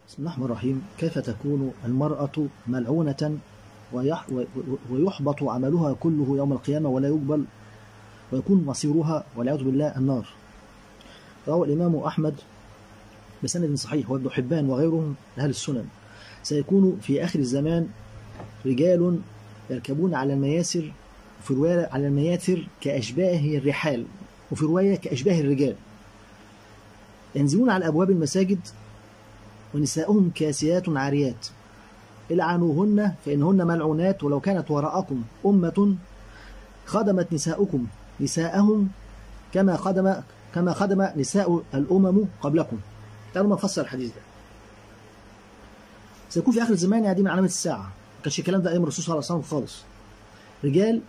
بسم الله الرحمن الرحيم كيف تكون المرأة ملعونة ويح ويحبط عملها كله يوم القيامة ولا يقبل ويكون مصيرها والعياذ بالله النار روى الإمام أحمد بسند صحيح وابن حبان وغيرهم أهل السنن سيكون في آخر الزمان رجال يركبون على المياسر وفي رواية على المياسر كأشباه الرحال وفي رواية كأشباه الرجال ينزلون على أبواب المساجد ونساؤهم كاسيات عاريات العنوهن فإنهن ملعونات ولو كانت وراءكم أمة خدمت نساؤكم نساءهم كما خدم كما خدم نساء الأمم قبلكم تعالوا ما نفسر الحديث ده سيكون في آخر الزمان يعني دي من علامات الساعة ما كانش الكلام ده أيام الرسول صلى الله عليه وسلم خالص رجال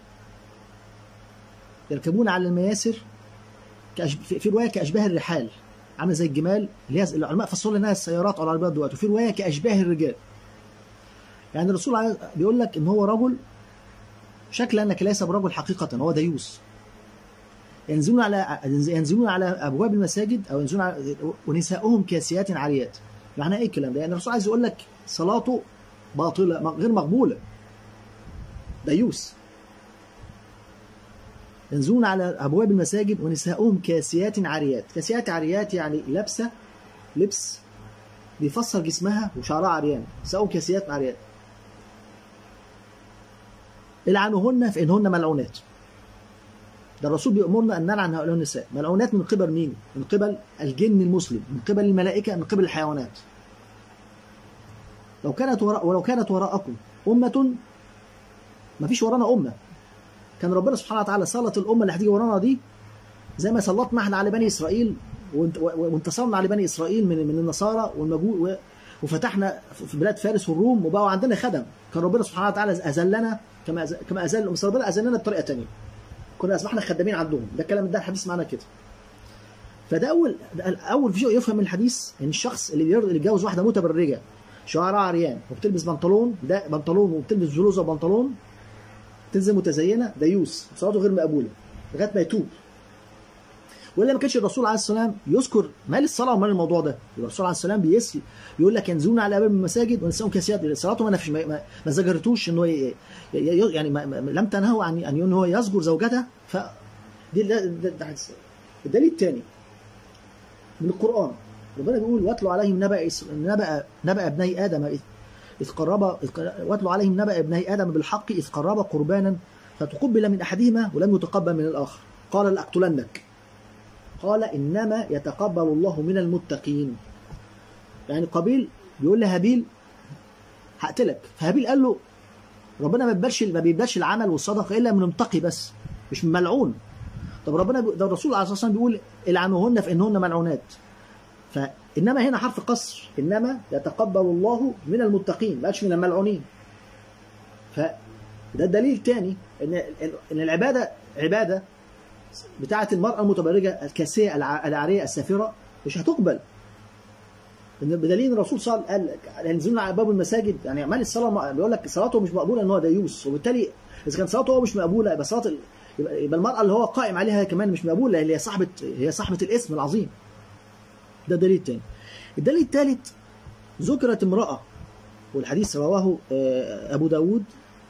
يركبون على المياسر كأشب... في رواية كأشباه الرحال عامله زي الجمال اللي هي العلماء فسروا لنا السيارات او العربيات دلوقتي وفي روايه كاشباه الرجال يعني الرسول بيقول لك ان هو رجل شكلا انك ليس برجل حقيقه هو ديوس ينزلون على ينزلون على ابواب المساجد او ينزلون على ونساؤهم كاسيات عاريات معنى ايه الكلام ده يعني الرسول عايز يقول لك صلاته باطله غير مقبوله ديوس ينزلون على أبواب المساجد ونساؤهم كاسيات عاريات كاسيات عاريات يعني لابسة لبس بيفسر جسمها وشعرها عريان نساؤهم كاسيات عاريات العنوهن فإنهن ملعونات ده الرسول بيأمرنا أن نلعن هؤلاء النساء ملعونات من قبل مين؟ من قبل الجن المسلم من قبل الملائكة من قبل الحيوانات لو كانت وراء ولو كانت وراءكم أمة ما فيش ورانا أمة كان ربنا سبحانه وتعالى سلط الامه اللي هتيجي ورانا دي زي ما سلطنا احنا على بني اسرائيل وانتصرنا على بني اسرائيل من من النصارى والمجوس وفتحنا في بلاد فارس والروم وبقوا عندنا خدم كان ربنا سبحانه وتعالى اذلنا كما كما اذل بس ربنا اذلنا بطريقه ثانيه كنا اصبحنا خدامين عندهم ده الكلام ده الحديث معنا كده فده اول اول شيء يفهم من الحديث ان الشخص اللي اللي يتجوز واحده متبرجه شعرها عريان وبتلبس بنطلون ده بنطلون وبتلبس بلوزه وبنطلون تنزل متزينه ديوس صلاته غير مقبوله لغايه ما يتوب ولا ما كانش الرسول عليه السلام يذكر مال الصلاه ومال الموضوع ده الرسول عليه السلام بيسي يقول لك ينزلون على باب المساجد ونساهم كاسيات صلاته ما نفش ما, ما, ما زجرتوش ان هو يعني ما ما لم تنهوا عن ان ان هو يزجر زوجته ف دي ده ده ده الدليل الثاني من القران ربنا بيقول واتلوا عليهم نبأ نبأ نبأ ابني ادم إذ قرب واتلوا عليهم نبأ ابني آدم بالحق إذ قرب قربانا فتقبل من أحدهما ولم يتقبل من الآخر قال لأقتلنك قال إنما يتقبل الله من المتقين يعني قابيل بيقول لهابيل هقتلك فهابيل قال له ربنا ما بيقبلش ما بيقبلش العمل والصدقه الا من متقي بس مش من ملعون طب ربنا ده الرسول عليه الصلاه والسلام بيقول العنوهن فانهن ملعونات فإنما هنا حرف قصر إنما يتقبل الله من المتقين ما من الملعونين فده الدليل الثاني إن إن العبادة عبادة بتاعة المرأة المتبرجة الكاسية العارية السافرة مش هتقبل بدليل الرسول صلى قال ينزلون على باب المساجد يعني اعمال الصلاه بيقول لك صلاته مش مقبوله ان هو ديوس وبالتالي اذا كان صلاته هو مش مقبوله يبقى صلاه يبقى المراه اللي هو قائم عليها كمان مش مقبوله اللي هي صاحبه هي صاحبه الاسم العظيم ده دليل الثاني الدليل الثالث ذكرت امرأة والحديث رواه أبو داود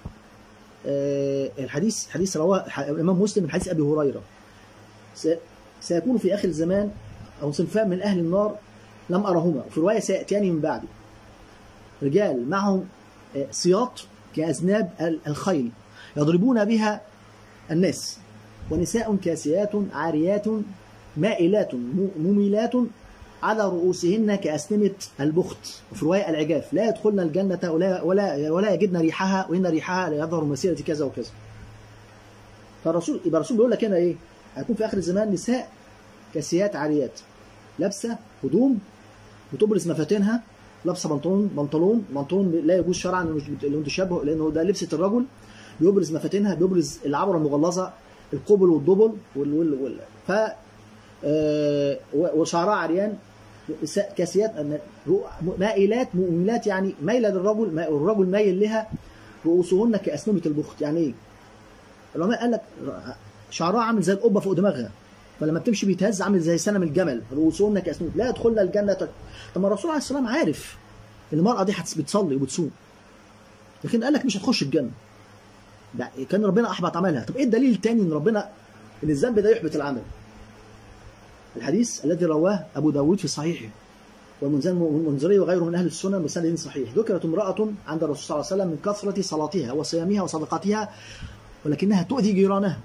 الحديث حديث رواه الإمام مسلم من حديث أبي هريرة سيكون في آخر الزمان أو صنفان من أهل النار لم أرهما وفي رواية سيأتيان من بعدي رجال معهم سياط كأذناب الخيل يضربون بها الناس ونساء كاسيات عاريات مائلات مميلات على رؤوسهن كأسنمة البخت وفي رواية العجاف لا يدخلن الجنة ولا ولا ولا يجدن ريحها وإن ريحها لا يظهر مسيرة كذا وكذا. فالرسول يبقى الرسول بيقول لك هنا إيه؟ هيكون في آخر الزمان نساء كاسيات عاريات لابسة هدوم بتبرز مفاتنها لابسة بنطلون بنطلون بنطلون لا يجوز شرعا انه تشبه لانه ده لبسة الرجل بيبرز مفاتنها بيبرز العبرة المغلظة القبل والدبل وال, وال, وال ف وشعرها عريان كاسيات مائلات مؤملات يعني مايله للرجل الرجل مايل لها رؤوسهن كاسنمه البخت يعني ايه؟ العلماء قال لك شعرها عامل زي القبه فوق دماغها فلما بتمشي بيتهز عامل زي سنم الجمل رؤوسهن كاسنمه لا يدخلن الجنه طب ما الرسول عليه السلام عارف المرأة دي هتس- بتصلي وبتصوم لكن قال لك مش هتخش الجنة ده كان ربنا أحبط عملها طب إيه الدليل التاني إن ربنا إن الذنب ده يحبط العمل الحديث الذي رواه أبو داود في صحيحه والمنذري وغيره من أهل السنن بسند صحيح ذكرت امرأة عند الرسول صلى الله عليه وسلم من كثرة صلاتها وصيامها وصدقاتها ولكنها تؤذي جيرانها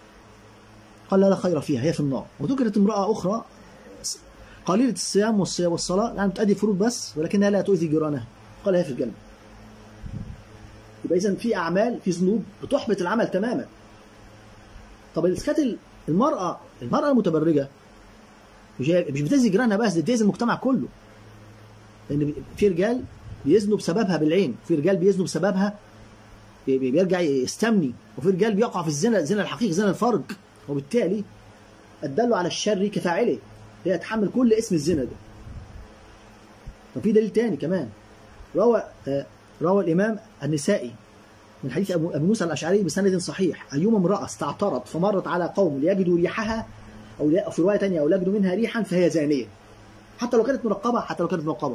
قال لا, لا خير فيها هي في النار وذكرت امرأة أخرى قليلة الصيام والص- والصلاة يعني تؤدي فروض بس ولكنها لا تؤذي جيرانها قال هي في الجنة يبقى إذا في أعمال في ذنوب بتحبط العمل تماما طب الإسكات المرأة المرأة المتبرجة مش مش بتأذي جيرانها بس دي بتأذي المجتمع كله لأن في رجال بيزنوا بسببها بالعين في رجال بيزنوا بسببها بي- بي- بيرجع يستمني وفي رجال بيقع في الزنا الزنا الحقيقي زنا الفرج وبالتالي الدل على الشر كفاعله هي تحمل كل اسم الزنا ده طب في دليل تاني كمان روى آه، روى الإمام النسائي من حديث أبو أبي موسى الأشعري بسند صحيح أيما امرأة استعطرت فمرت على قوم ليجدوا ريحها أو لا- أو في رواية تانية أو يجدوا منها ريحا فهي زانية حتى لو كانت منقبة حتى لو كانت منقبة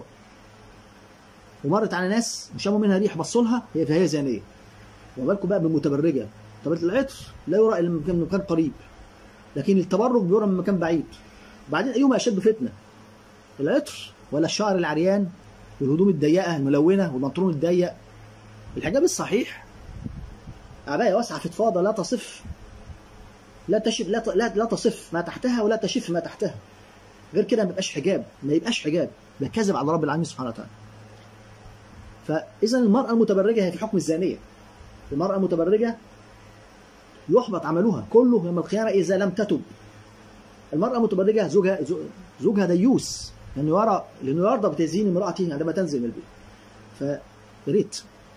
ومرت على ناس شموا منها ريح بصوا لها هي فهي زانية وما بالكم بقى بالمتبرجة طب العطر لا يرى إلا من مكان- من مكان قريب لكن التبرج بيرى من مكان بعيد بعدين أيهما أشد فتنة العطر ولا الشعر العريان والهدوم الضيقة الملونة والبنطلون الضيق الحجاب الصحيح عباية واسعة فضفاضة لا تصف لا تشف لا ت- لا, لا تصف ما تحتها ولا تشف ما تحتها غير كده ما يبقاش حجاب ما يبقاش حجاب ده كذب على رب العالمين سبحانه وتعالى فإذا المرأة المتبرجة هي في حكم الزانية المرأة المتبرجة يحبط عملها كله يوم القيامة إذا لم تتب المرأة المتبرجة زوجها زو- زوجها ديوس لأنه يرى لأنه يرضى بتزيين امرأته عندما تنزل من البيت فيا ريت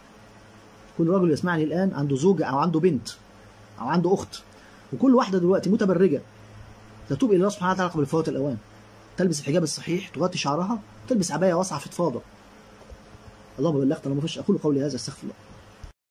كل راجل يسمعني الآن عنده زوجة أو عنده بنت أو عنده أخت وكل واحدة دلوقتي متبرجة تتوب إلى الله سبحانه وتعالى قبل فوات الأوان تلبس الحجاب الصحيح تغطي شعرها تلبس عباية واسعة فضفاضة اللهم بلغت أنا ما فيش أقول قولي هذا استغفر الله